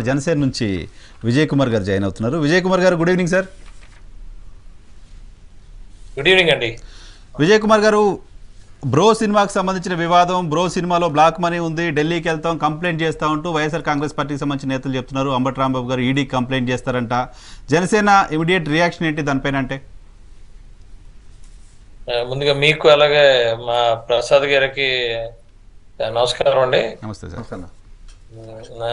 జనసేన నుంచి విజయ్ కుమార్ గారు జాయిన్ అవుతున్నారు విజయ్ కుమార్ గారు good evening sir good evening అండి విజయ్ కుమార్ గారు బ్రో సినిమాకి సంబంధించిన వివాదం బ్రో సినిమాలో బ్లాక్ మనీ ఉంది ఢిల్లీకి వెళ్తాం కంప్లైంట్ చేస్తా ఉంటూ వైఎస్ఆర్ కాంగ్రెస్ పార్టీకి సంబంధించిన నేతలు చెప్తున్నారు అంబటి రాంబాబు గారు ఈడీకి కంప్లైంట్ చేస్తారంట జనసేన ఇమీడియట్ రియాక్షన్ ఏంటి దానిపైన అంటే ఆ, ముందుగా మీకు అలాగే మా ప్రసాద్ గారికి ఆ, నమస్కారం అండి నమస్తే సార్ నా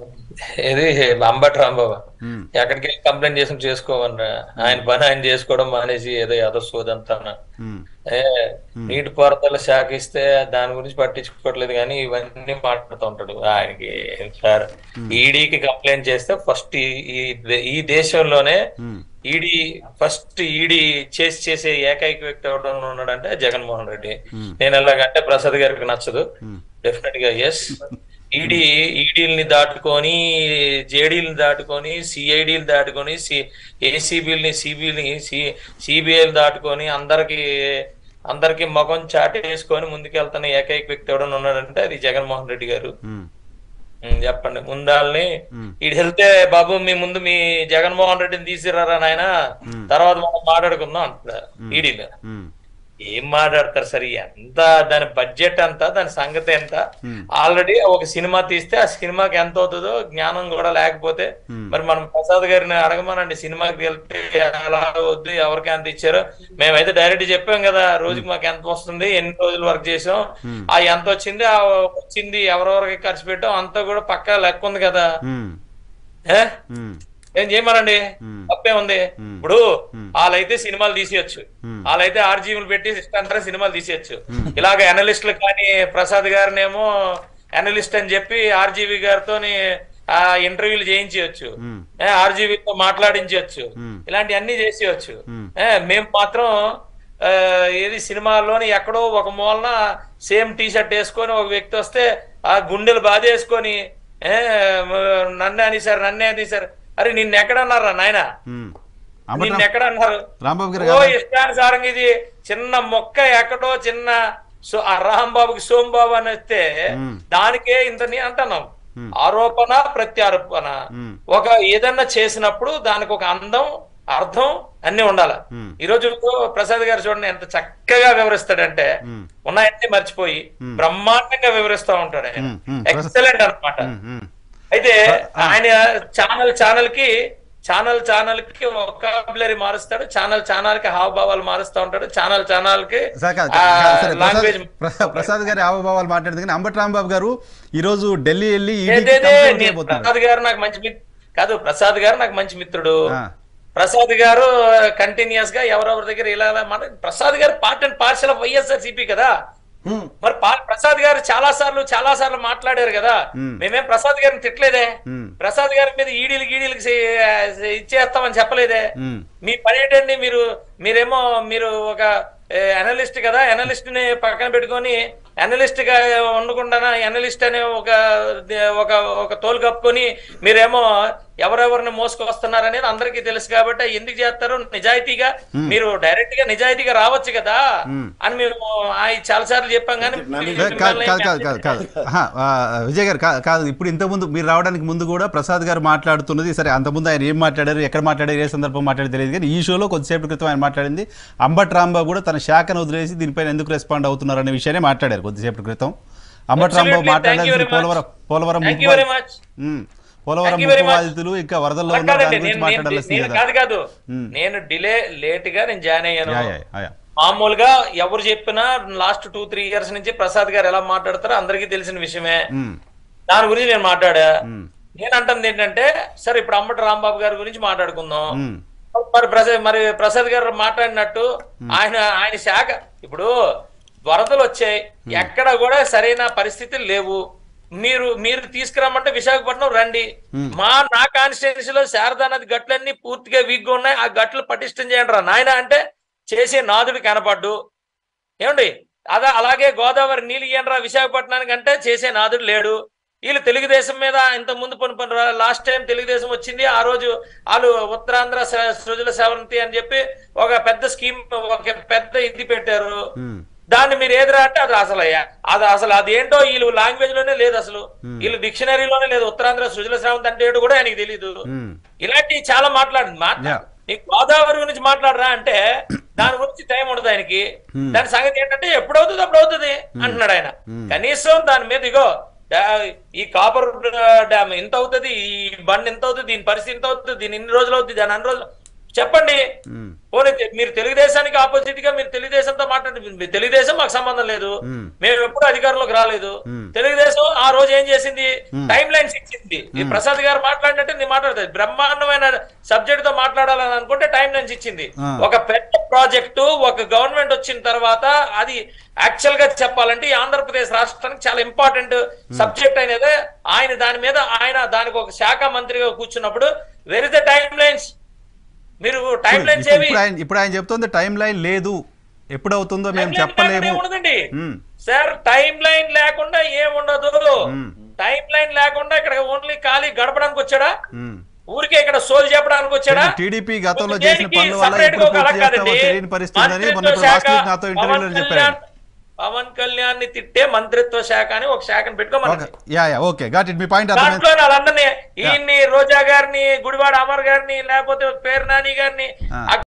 ఇది అంబటి రాంబాబు మ్మ్. ఎక్కడికి వెళ్ళి కంప్లైంట్ చేసి చేసుకోమన్నా ఆయన పని ఆయన చేసుకోవడం మానేసి ఏదో యదస్సోదంతా మ్మ్. ఏ నీటి పారుదల శాఖ ఇస్తే దాని గురించి పట్టించుకోవట్లేదు కానీ ఇవన్నీ మాట్లాడుతూ ఉంటాడు ఆయనకి సార్ ఈడీకి కంప్లైంట్ చేస్తే ఫస్ట్ ఈ ఈ దేశంలోనే మ్మ్. ఈడీ ఫస్ట్ ఈడీ చేసి చేసే ఏకైక వ్యక్తి ఎవడన్నా ఉన్నాడంటే జగన్మోహన్ రెడ్డి నేను ఎలాగంటే ప్రసాద్ గారికి నచ్చదు డెఫినెట్ గా ఎస్ ఈడీ ఈడీల్ని దాటుకొని జేడీని దాటుకొని సిఐడీలు దాటుకొని సి ఏసీబీలని సిబిని సిబిఐలు దాటుకొని అందరికి అందరికి మగం చాటేసుకొని ముందుకెళ్తున్న ఏకైక వ్యక్తి ఎవడన్నా ఉన్నాడంటే అది జగన్మోహన్ రెడ్డి గారు మ్మ్. ఉమ్, చెప్పండి ముందాల్ని మ్మ్. ఇటు వెళ్తే బాబు మీ ముందు మీ జగన్మోహన్ రెడ్డిని తీసిరారా నాయన తర్వాత మనం మాట్లాడుకుందాం అంటున్నారు ఈడీలో మ్మ్. ఏం మాట్లాడతారు సరే ఎంత దాని బడ్జెట్ ఎంత దాని సంగతి ఎంత Hmm. ఆల్రెడీ ఒక సినిమా తీస్తే ఆ సినిమాకి ఎంత అవుతుందో జ్ఞానం కూడా లేకపోతే మరి మనం ప్రసాద్ గారిని అడగమనండి సినిమాకి వెళ్తే ఎలా వద్దు ఎవరికి ఎంత ఇచ్చారో మేమైతే డైరెక్ట్ చెప్పాం కదా రోజుకి మాకు ఎంత వస్తుంది ఎన్ని రోజులు వర్క్ చేసాం ఆ ఎంత వచ్చింది ఆ వచ్చింది ఎవరెవరికి ఖర్చు పెట్టాం అంతా కూడా పక్కా లెక్క ఉంది కదా మ్మ్. ఏ మ్మ్. ఏం చేయమనండి Hmm. తప్పే ఉంది ఇప్పుడు వాళ్ళైతే సినిమాలు తీసేయచ్చు వాళ్ళైతే ఆర్జీవులు పెట్టి ఇష్టంటారా సినిమాలు తీసేయచ్చు ఇలాగ అనలిస్టులు కానీ ప్రసాద్ గారినేమో అనలిస్ట్ అని చెప్పి ఆర్జీవి గారితో ఆ ఇంటర్వ్యూలు చేయించవచ్చు మ్మ్. ఆర్జీవీతో మాట్లాడించవచ్చు Hmm. ఇలాంటి అన్ని చేసేయచ్చు Hmm. ఏ, మేము మాత్రం ఆ, ఏది సినిమాల్లోని ఎక్కడో ఒక మూలన సేమ్ టీ షర్ట్ వేసుకొని ఒక వ్యక్తి వస్తే ఆ గుండెలు బాధేసుకొని ఏ నన్నే అనేసారు నన్నే అనేసారు అరే నిన్ను ఎక్కడ అన్నారా నాయన మ్మ్. అంబటి నిన్ను రాం- ఎక్కడ అన్నారు రాంబాబు గారు ఓ కాదా? ఇష్టానుసారంగా ఇది చిన్న మొక్క ఎక్కడో చిన్న సో ఆ రాంబాబుకి సోంబాబు అని వస్తే మ్మ్. దానికే ఇంత నీ అంటున్నాం ఆరోపణ ప్రత్యారోపణ మ్మ్. ఒక ఏదన్నా చేసినప్పుడు దానికి ఒక అందం అర్థం అన్ని ఉండాలి మ్మ్. ఈ రోజు ప్రసాద్ గారు చూడండి ఎంత చక్కగా వివరిస్తాడంటే మ్మ్. ఉన్నాయన్నీ మర్చిపోయి బ్రహ్మాండంగా వివరిస్తా ఉంటాడు ఆయన మ్మ్. మ్మ్. ఎక్సలెంట్ అన్నమాట మ్మ్. మ్మ్. అయితే ఆయన ఛానల్ ఛానల్ కి ఛానల్ ఛానల్ కి ఒకాబులరీ మారుస్తాడు ఛానల్ ఛానల్ కి హావభావాలు మారుస్తా ఉంటాడు ఛానల్ ఛానల్ కి సార్ కాదు, కాదు, సరే, ప్రసాద్ లాంగ్వేజ్ ప్ర- ప్రసాద్ గారి హావభావాలు మాట్లాడింది కానీ అంబటి రాంబాబు గారు ఈ రోజు ఢిల్లీ వెళ్ళి ఈడీకి ఏదేదే కంప్లైంట్ నేను చేయబోతున్నారు ప్రసాద్ గారు నాకు మంచి మిత్- కాదు ప్రసాద్ గారు నాకు మంచి మిత్రుడు ఆ. ప్రసాద్ గారు కంటిన్యూస్ గా ఎవరెవరి దగ్గర ఇలా ఇలా మాట ప్రసాద్ గారు part and parcel of YSR CP కదా మరి పా- ప్రసాద్ గారు చాలా సార్లు చాలా సార్లు మాట్లాడారు కదా మ్మ్. మేమేం ప్రసాద్ గారిని తిట్టలేదే మ్మ్. ప్రసాద్ గారి మీద ఈడీలు గీడీలకి చే- ఇచ్చేస్తామని చెప్పలేదే మ్మ్. మీ పని ఏంటండి మీరు మీరేమో మీరు ఒక అనలిస్ట్ కదా అనలిస్ట్ ని పక్కన పెట్టుకొని అనలిస్ట్ గా ఉండకుండా అనలిస్ట్ అనే ఒక ఒక ఒక తోలు కప్పుకొని మీరేమో ఎవరెవరిని మోసుకొస్తున్నారు అనేది అందరికీ తెలుసు కాబట్టి ఎందుకు చేస్తారు నిజాయితీగా మీరు డైరెక్ట్ గా నిజాయితీగా రావచ్చు కదా అని మేము ఆయన చాలా సార్లు చెప్పాం కానీ కాదు కాదు కాదు కాదు కాదు ఆహా, ఆ, విజయ్ గారు కా- కాదు ఇప్పుడు ఇంతకుముందు మీరు రావడానికి ముందు కూడా ప్రసాద్ గారు మాట్లాడుతున్నది సరే అంతకుముందు ఆయన ఏం మాట్లాడారు ఎక్కడ మాట్లాడారు ఏ సందర్భం మాట్లాడారు తెలియదు కానీ ఈ షోలో కొద్దిసేపటి క్రితం ఆయన మాట్లాడింది అంబట్ రాంబాబు కూడా తన శాఖను వదిలేసి దీనిపైన ఎందుకు రెస్పాండ్ అవుతున్నారు అనే విషయాన్ని మాట్లాడారు కొద్దిసేపటి క్రితం Ambati Rambabu Absolutely. Thank you మాట్లాడాల్సిన very much. Polavaram Polavaram thank you ముప్పు very much um, Polavaram Thank you very ముప్పు much. బాధితులు ఇంకా వరదల్లో అలా ఉన్న కాదండి, దాని గురించి నేను- నేను మాట్లాడాల్సింది నేను కదా కాదు కాదు మ్మ్. నేను డిలే లేట్ గా నేను జాయిన్ అయ్యాను యా, యా, యా. మామూలుగా ఎవరు చెప్పినా లాస్ట్ టూ త్రీ ఇయర్స్ నుంచి ప్రసాద్ గారు ఎలా మాట్లాడతారో అందరికీ తెలిసిన విషయమే ఉమ్, దాని గురించి నేను మాట్లాడా ఉమ్, నేను అంటుంది ఏంటంటే సరే ఇప్పుడు అమ్మటి రాంబాబు గారి గురించి మాట్లాడుకుందాం ఉమ్, మరి ప్రసాద్ మరి ప్రసాద్ గారు మాట్లాడినట్టు ఆయన ఆయన శాఖ ఇప్పుడు వరదలు వచ్చాయి ఎక్కడ కూడా సరైన పరిస్థితులు లేవు మీరు మీరు తీసుకురమ్మంటే విశాఖపట్నం రండి మా నా కాన్స్టిట్యున్సీలో శారదా నది గట్లన్నీ పూర్తిగా వీక్గా ఉన్నాయి ఆ గట్లు పటిష్టం చేయండి రా నాయన అంటే చేసే నాదుడు కనపడ్డు ఏమండి అదా అలాగే గోదావరి నీళ్ళు ఇయ్యండి విశాఖపట్నానికి అంటే చేసే నాదుడు లేడు వీళ్ళు తెలుగుదేశం మీద ఇంత ముందు పని లాస్ట్ టైం తెలుగుదేశం వచ్చింది ఆ రోజు వాళ్ళు ఉత్తరాంధ్ర స- సృజల సేవంతి అని చెప్పి ఒక పెద్ద స్కీమ్ ఒక పెద్ద ఇది పెట్టారు ఉమ్, దాన్ని మీరు ఏదిరా అంటే అది అసలు అయ్యా అది అసలు అది ఏంటో వీళ్ళు లాంగ్వేజ్ లోనే లేదు అసలు వీళ్ళు డిక్షనరీలోనే లేదు ఉత్తరాంధ్ర సుజల శ్రావంత్ అంటే ఏంటో కూడా ఆయనకి తెలియదు మ్మ్. ఇలాంటివి చాలా మాట్లాడింది మాట్లా Yeah. నీకు గోదావరి గురించి మాట్లాడరా అంటే దాని గురించి టైం ఉండదు ఆయనకి దాని సంగతి ఏంటంటే ఎప్పుడు అవుతుంది అప్పుడు అవుతుంది అంటున్నాడు ఆయన కనీసం దాని మీద ఇగో డా- ఈ కాపర్ డ్యామ్ ఎంత అవుతుంది ఈ బండ్ ఎంత అవుతుంది దీని పరిస్థితి ఎంత అవుతుంది దీని ఇన్ని రోజులు అవుతుంది దాని అన్ని రోజులు చెప్పండి మ్మ్. పోనీ తె- మీరు తెలుగుదేశానికి ఆపోజిట్ గా మీరు తెలుగుదేశంతో మాట్లాడి మీ- తెలుగుదేశం మాకు సంబంధం లేదు మ్మ్. మేము ఎప్పుడు అధికారంలోకి రాలేదు మ్మ్. తెలుగుదేశం ఆ రోజు ఏం చేసింది టైం లైన్స్ ఇచ్చింది ఈ ప్రసాద్ గారు మాట్లాడినట్టు నేను మాట్లాడతాను బ్రహ్మాండమైన సబ్జెక్ట్ తో మాట్లాడాలని అనుకుంటే టైం లైన్స్ ఇచ్చింది ఆ. ఒక పెద్ద ప్రాజెక్టు ఒక గవర్నమెంట్ వచ్చిన తర్వాత అది యాక్చువల్ గా చెప్పాలంటే ఈ ఆంధ్రప్రదేశ్ రాష్ట్రానికి చాలా ఇంపార్టెంట్ సబ్జెక్ట్ అనేది ఆయన దాని మీద ఆయన దానికి ఒక శాఖ మంత్రిగా కూర్చున్నప్పుడు where is the timelines మీరు టైం లైన్స్ ఇప్పుడు ఏవి ఇప్పుడు ఆయన ఇప్పుడు ఆయన చెప్తుంది టైం లైన్ లేదు ఎప్పుడు అవుతుందో మేము Timeline చెప్పలేము లేకుండా ఏముండదండి మ్మ్. సార్ టైం లైన్ లేకుండా ఏముండదు మ్మ్. టైం లైన్ లేకుండా ఇక్కడ ఓన్లీ ఖాళీ గడపడానికి వచ్చాడా మ్మ్. ఊరికే ఇక్కడ సోల్ చెప్పడానికి వచ్చాడా టీడీపీ గతంలో ముందు చేసిన దేనికి పనుల వల్ల separate ఎప్పుడు గా ఒక పూర్తి అలా చేస్తామో కాదండి. తెలియని పరిస్థితి ఉందని మొన్న మంత్రిత్వ ఇప్పుడు శాఖ, వాస్తవిక్ నాతో ఇంటర్వ్యూలో పవన్ చెప్పారు కళ్యాణ్ పవన్ కళ్యాణ్ ని తిట్టే మంత్రిత్వ శాఖ అని ఒక శాఖను పెట్టుకోమని okay ya ya okay got it మీ పాయింట్ అర్థమైంది దాంట్లో వాళ్ళందరినీ ఈయన్ని రోజా గారిని గుడివాడ అమర్ గారిని లేకపోతే పేరు నాని గారిని ఆ. ఆ